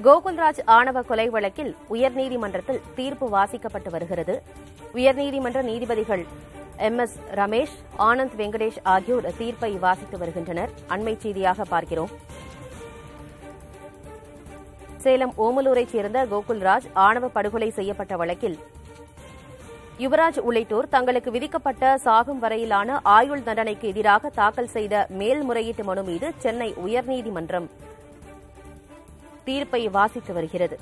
கோகுல்ராஜ் ஆணவ கொலை வழக்கில் உயர்நீதிமன்றத்தில் தீர்ப்பு வாசிக்கப்பட்டு வருகிறது உயர்நீதிமன்ற நீதிபதிகள் எம் எஸ் ரமேஷ் ஆனந்த் வெங்கடேஷ் ஆகியோர் தீர்ப்பை வாசித்து வருகின்றனர் அண்மைச் செய்தியாக பார்க்கிறோம் சேலம் ஓமலூரைச் சேர்ந்த கோகுல்ராஜ் ஆணவ படுகொலை செய்யப்பட்ட வழக்கில் யுவராஜ் உள்ளிட்டோர் தங்களுக்கு விதிக்கப்பட்ட சாகும் வரையிலான ஆயுள் தண்டனைக்கு எதிராக தாக்கல் செய்த மேல்முறையீட்டு மனு மீது சென்னை உயர்நீதிமன்றம் தீர்ப்பை வாசித்து வருகிறது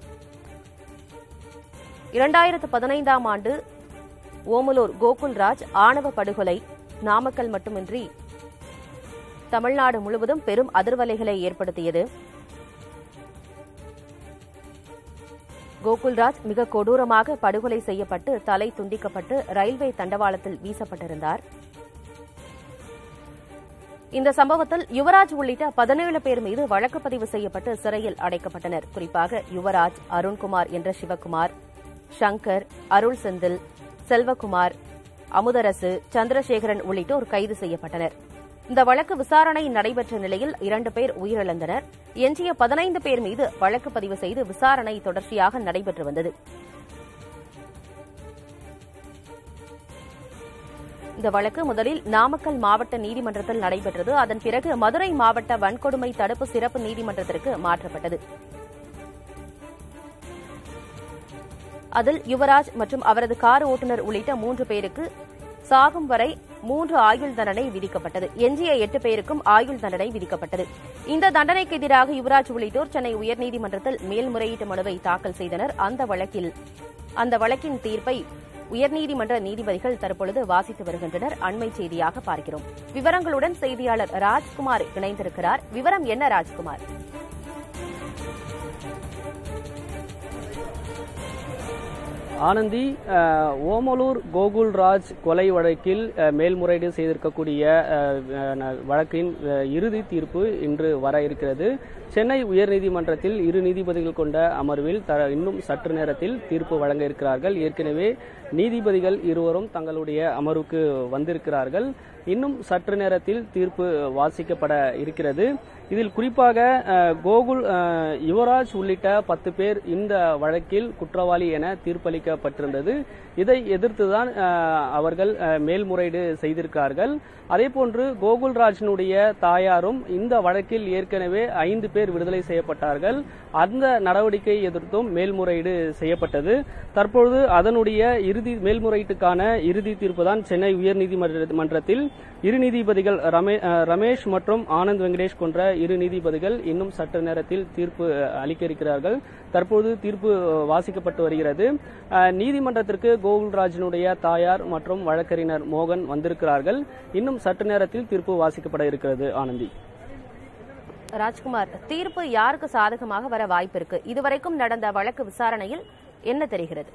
இரண்டாயிரத்து பதினைந்தாம் ஆண்டு ஓமலூர் கோகுல்ராஜ் ஆணவ படுகொலை நாமக்கல் மட்டுமின்றி தமிழ்நாடு முழுவதும் பெரும் அதிர்வலைகளை ஏற்படுத்தியது கோகுல்ராஜ் மிக கொடூரமாக படுகொலை செய்யப்பட்டு தலை துண்டிக்கப்பட்டு ரயில்வே தண்டவாளத்தில் வீசப்பட்டிருந்தார் இந்த சம்பவத்தில் யுவராஜ் உள்ளிட்ட பதினேழு பேர் மீது வழக்கு பதிவு செய்யப்பட்டு சிறையில் அடைக்கப்பட்டனர் குறிப்பாக யுவராஜ் அருண்குமார் என்ற சிவக்குமார் சங்கர் அருள் செந்தில் செல்வகுமார் அமுதரசு சந்திரசேகரன் உள்ளிட்டோர் கைது செய்யப்பட்டனர் இந்த வழக்கு விசாரணை நடைபெற்ற நிலையில் இரண்டு பேர் உயிரிழந்தனர் எஞ்சிய பதினைந்து பேர் மீது வழக்கு பதிவு செய்து விசாரணை தொடர்ச்சியாக நடைபெற்று வந்தது இந்த வழக்கு முதலில் நாமக்கல் மாவட்ட நீதிமன்றத்தில் நடைபெற்றது அதன் பிறகு மதுரை மாவட்ட வன்கொடுமை தடுப்பு சிறப்பு நீதிமன்றத்திற்கு மாற்றப்பட்டது அதில் யுவராஜ் மற்றும் அவரது கார் ஓட்டுநர் உள்ளிட்ட மூன்று பேருக்கு சாகும் வரை மூன்று ஆயுள் தண்டனை விதிக்கப்பட்டது எஞ்சிய எட்டு பேருக்கும் ஆயுள் தண்டனை விதிக்கப்பட்டது இந்த தண்டனைக்கு எதிராக யுவராஜ் உள்ளிட்டோர் சென்னை உயர்நீதிமன்றத்தில் மேல்முறையீட்டு மனுவை தாக்கல் செய்தனர் அந்த வழக்கில் அந்த வழக்கின் தீர்ப்பை உயர்நீதிமன்ற நீதிபதிகள் தற்பொழுது வாசித்து வருகின்றனர் அண்மை செய்தியாக பார்க்கிறோம் விவரங்களுடன் செய்தியாளர் ராஜ்குமார் இணைந்திருக்கிறார் விவரம் என்ன ராஜ்குமார் ஆனந்தி அஹ், ஓமலூர் கோகுல்ராஜ் கொலை வழக்கில் அஹ், மேல்முறையீடு செய்திருக்கக்கூடிய அஹ், அஹ், வழக்கின் அஹ், இறுதி தீர்ப்பு இன்று வர இருக்கிறது சென்னை உயர்நீதிமன்றத்தில் இரு நீதிபதிகள் கொண்ட அமர்வில் த இன்னும் சற்று நேரத்தில் தீர்ப்பு வழங்க இருக்கிறார்கள் ஏற்கனவே நீதிபதிகள் இருவரும் தங்களுடைய அமர்வுக்கு வந்திருக்கிறார்கள் இன்னும் சற்று நேரத்தில் தீர்ப்பு வாசிக்கப்பட இருக்கிறது இதில் குறிப்பாக அஹ், கோகுல் அஹ், யுவராஜ் உள்ளிட்ட பத்து பேர் இந்த வழக்கில் குற்றவாளி என தீர்ப்பளிக்கப்பட்டிருந்தது இதை எதிர்த்துதான் அஹ், அவர்கள் அஹ், மேல்முறையீடு செய்திருக்கிறார்கள் அதேபோன்று கோகுல்ராஜினுடைய தாயாரும் இந்த வழக்கில் ஏற்கனவே ஐந்து பேர் விடுதலை செய்யப்பட்டார்கள் அந்த நடவடிக்கை எதிர்த்தும் மேல்முறையீடு செய்யப்பட்டது தற்பொழுது அதனுடைய இறுதி மேல்முறையீட்டுக்கான இறுதி தீர்ப்பு தான் சென்னை உயர்நீதிமன்றத்தில் இரு நீதிபதிகள் ரமே- அஹ், ரமேஷ் மற்றும் ஆனந்த் வெங்கடேஷ் கொன்ற இரு நீதிபதிகள் இன்னும் சற்று நேரத்தில் தீர்ப்பு அஹ், அளிக்க இருக்கிறார்கள் தற்போது தீர்ப்பு அஹ், வாசிக்கப்பட்டு வருகிறது அஹ், நீதிமன்றத்திற்கு கோகுல்ராஜினுடைய தாயார் மற்றும் வழக்கறிஞர் மோகன் வந்திருக்கிறார்கள் இன்னும் சற்று நேரத்தில் தீர்ப்பு வாசிக்கப்பட இருக்கிறது ஆனந்தி ராஜ்குமார் தீர்ப்பு யாருக்கு சாதகமாக வர வாய்ப்பு இருக்கு இதுவரைக்கும் நடந்த வழக்கு விசாரணையில் என்ன தெரிகிறது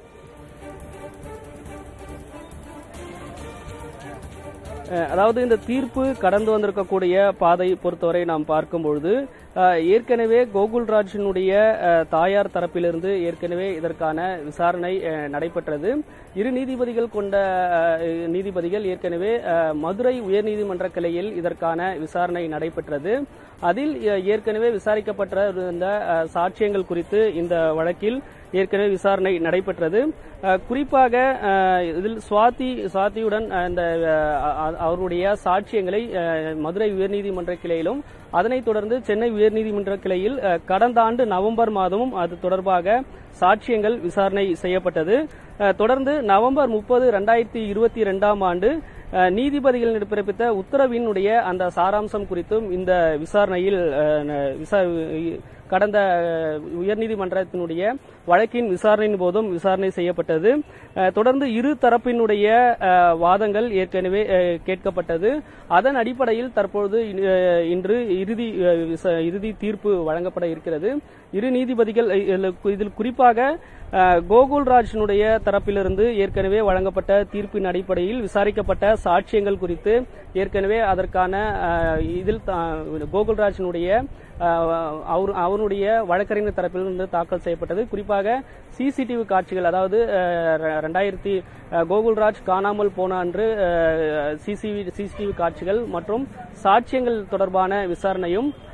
அஹ் அதாவது இந்த தீர்ப்பு கடந்து வந்திருக்கக்கூடிய பாதை பொறுத்தவரை நாம் பார்க்கும்பொழுது அஹ், ஏற்கனவே கோகுல்ராஜினுடைய அஹ், தாயார் தரப்பிலிருந்து ஏற்கனவே இதற்கான விசாரணை அஹ், நடைபெற்றது இரு நீதிபதிகள் கொண்ட அஹ், நீதிபதிகள் ஏற்கனவே அஹ், மதுரை உயர்நீதிமன்ற கிளையில் இதற்கான விசாரணை நடைபெற்றது அதில் அஹ், ஏற்கனவே விசாரிக்கப்பட்டிருந்த அஹ், சாட்சியங்கள் குறித்து இந்த வழக்கில் ஏற்கனவே விசாரணை நடைபெற்றது அஹ், குறிப்பாக அஹ், இதில் சுவாதி சுவாதியுடன் அஹ், இந்த அஹ், அ- அவருடைய சாட்சியங்களை அஹ், மதுரை உயர்நீதிமன்ற கிளையிலும் அதனைத் தொடர்ந்து சென்னை உயர்நீதிமன்ற கிளையில் அஹ், கடந்த ஆண்டு நவம்பர் மாதமும் அது தொடர்பாக சாட்சியங்கள் விசாரணை செய்யப்பட்டது அஹ், தொடர்ந்து நவம்பர் முப்பது ரெண்டாயிரத்தி இருபத்தி இரண்டாம் ஆண்டு அஹ், நீதிபதிகள் பிறப்பித்த உத்தரவினுடைய அந்த சாராம்சம் குறித்தும் இந்த விசாரணையில் அஹ், ந- விசா- கடந்த அஹ், உயர்நீதிமன்றத்தினுடைய வழக்கின் விசாரணையின் போதும் விசாரணை செய்யப்பட்டது அஹ், தொடர்ந்து இரு தரப்பினுடைய அஹ், வாதங்கள் ஏற்கனவே அஹ், கேட்கப்பட்டது அதன் அடிப்படையில் தற்பொழுது அஹ், இன்று இறுதி அஹ், விச- இறுதி தீர்ப்பு வழங்கப்பட இருக்கிறது இரு நீதிபதிகள் அஹ், இதில் கு- இதில் குறிப்பாக அஹ், கோகுல்ராஜினுடைய தரப்பிலிருந்து ஏற்கனவே வழங்கப்பட்ட தீர்ப்பின் அடிப்படையில் விசாரிக்கப்பட்ட சாட்சியங்கள் குறித்து ஏற்கனவே அதற்கான அஹ், இதில் தா- கோகுல்ராஜினுடைய அஹ், அவர் அவருடைய வழக்கறிஞர் தரப்பிலிருந்து தாக்கல் செய்யப்பட்டது குறிப்பாக சிசிடிவி காட்சிகள் அதாவது அஹ், ரெ- ரெண்டாயிரத்தி அஹ், கோகுல்ராஜ் காணாமல் போன அன்று சிசிவி சிசிடிவி காட்சிகள் மற்றும் சாட்சியங்கள் தொடர்பான விசாரணையும்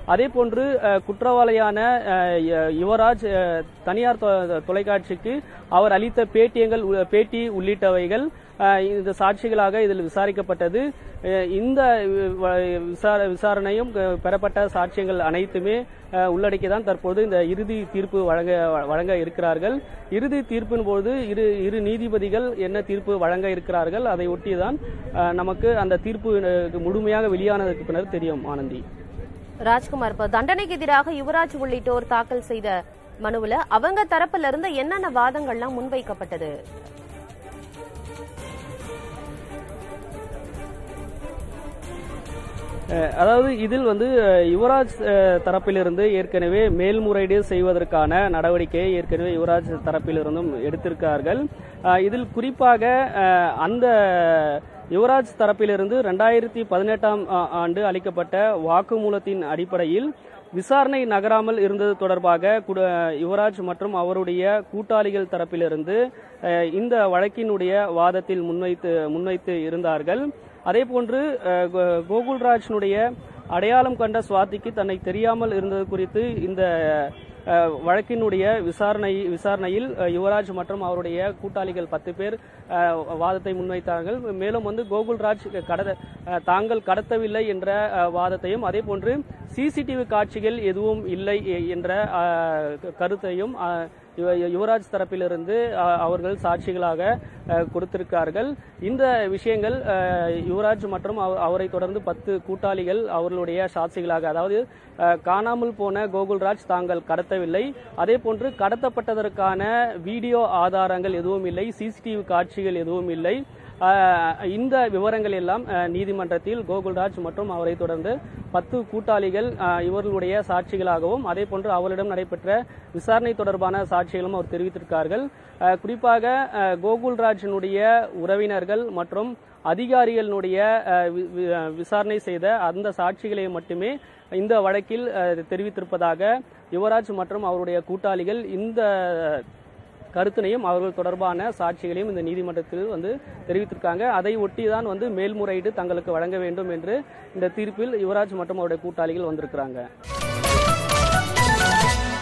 அதே போன்று அஹ், குற்றவாளியான அஹ், ய- யுவராஜ் அஹ், தனியார் தொ- தொலைக்காட்சிக்கு அவர் அளித்த பேட்டியங்கள் உ- பேட்டி உள்ளிட்டவைகள் அஹ், இந்த சாட்சிகளாக இதில் விசாரிக்கப்பட்டது அஹ், இந்த வ- விசார- விசாரணையும் அஹ், பெறப்பட்ட சாட்சியங்கள் அனைத்துமே அஹ், உள்ளடக்கி தான் தற்போது இந்த இறுதி தீர்ப்பு வழங்க வழங்க இருக்கிறார்கள் இறுதி தீர்ப்பின் போது இரு இரு நீதிபதிகள் என்ன தீர்ப்பு வழங்க இருக்கிறார்கள் அதை ஒட்டிதான் அஹ், நமக்கு அந்த தீர்ப்பு அஹ், முழுமையாக வெளியானதற்கு பின்னர் தெரியும் ஆனந்தி ராஜ்குமார் இப்ப தண்டனைக்கு எதிராக யுவராஜ் உள்ளிட்டோர் தாக்கல் செய்த மனுவுல அவங்க தரப்புல இருந்து என்னென்ன வாதங்கள்லாம் முன்வைக்கப்பட்டது அஹ் அதாவது இதில் வந்து அஹ், யுவராஜ் அஹ், தரப்பிலிருந்து ஏற்கனவே மேல்முறையீடு செய்வதற்கான நடவடிக்கையை ஏற்கனவே யுவராஜ் தரப்பிலிருந்தும் எடுத்திருக்கார்கள் அஹ், இதில் குறிப்பாக அஹ், அந்த யுவராஜ் தரப்பிலிருந்து ரெண்டாயிரத்தி பதினெட்டாம் ஆண்டு அளிக்கப்பட்ட வாக்குமூலத்தின் அடிப்படையில் விசாரணை நகராமல் இருந்தது தொடர்பாக குட- யுவராஜ் மற்றும் அவருடைய கூட்டாளிகள் தரப்பிலிருந்து அஹ், இந்த வழக்கினுடைய வாதத்தில் முன்வைத்து முன்வைத்து இருந்தார்கள் அதே போன்று அஹ், கோ- கோகுல்ராஜினுடைய அடையாளம் கண்ட சுவாதிக்கு தன்னை தெரியாமல் இருந்தது குறித்து இந்த அஹ், வழக்கினுடைய விசாரணை விசாரணையில் அஹ், யுவராஜ் மற்றும் அவருடைய கூட்டாளிகள் பத்து பேர் அஹ், வாதத்தை முன்வைத்தார்கள் மேலும் வந்து கோகுல்ராஜ் கடத அஹ், தாங்கள் கடத்தவில்லை என்ற அஹ், வாதத்தையும் அதே போன்று சிசிடிவி காட்சிகள் எதுவும் இல்லை எ- என்ற அஹ், கருத்தையும் அஹ், யுவ- யுவராஜ் தரப்பிலிருந்து அஹ், அவர்கள் சாட்சிகளாக அஹ், கொடுத்திருக்கார்கள் இந்த விஷயங்கள் அஹ், யுவராஜ் மற்றும் அவ- அவரை தொடர்ந்து பத்து கூட்டாளிகள் அவர்களுடைய சாட்சிகளாக அதாவது அஹ், காணாமல் போன கோகுல்ராஜ் தாங்கள் கடத்தவில்லை அதே போன்று கடத்தப்பட்டதற்கான வீடியோ ஆதாரங்கள் எதுவும் இல்லை சிசிடிவி காட்சிகள் எதுவும் இல்லை அஹ், இந்த விவரங்கள் எல்லாம் அஹ், நீதிமன்றத்தில் கோகுல்ராஜ் மற்றும் அவரை தொடர்ந்து பத்து கூட்டாளிகள் அஹ், இவர்களுடைய சாட்சிகளாகவும் அதே போன்று அவரிடம் நடைபெற்ற விசாரணை தொடர்பான சாட்சிகளும் அவர் தெரிவித்திருக்கார்கள் அஹ், குறிப்பாக அஹ், கோகுல்ராஜினுடைய உறவினர்கள் மற்றும் அதிகாரிகளினுடைய அஹ், வி- வி- விசாரணை செய்த அந்த சாட்சிகளை மட்டுமே இந்த வழக்கில் அஹ், தெரிவித்திருப்பதாக யுவராஜ் மற்றும் அவருடைய கூட்டாளிகள் இந்த கருத்தினையும் அவர்கள் தொடர்பான சாட்சிகளையும் இந்த நீதிமன்றத்தில் வந்து தெரிவித்திருக்காங்க அதை ஒட்டி தான் வந்து மேல்முறையீடு தங்களுக்கு வழங்க வேண்டும் என்று இந்த தீர்ப்பில் யுவராஜ் மற்றும் அவருடைய கூட்டாளிகள் வந்திருக்கிறாங்க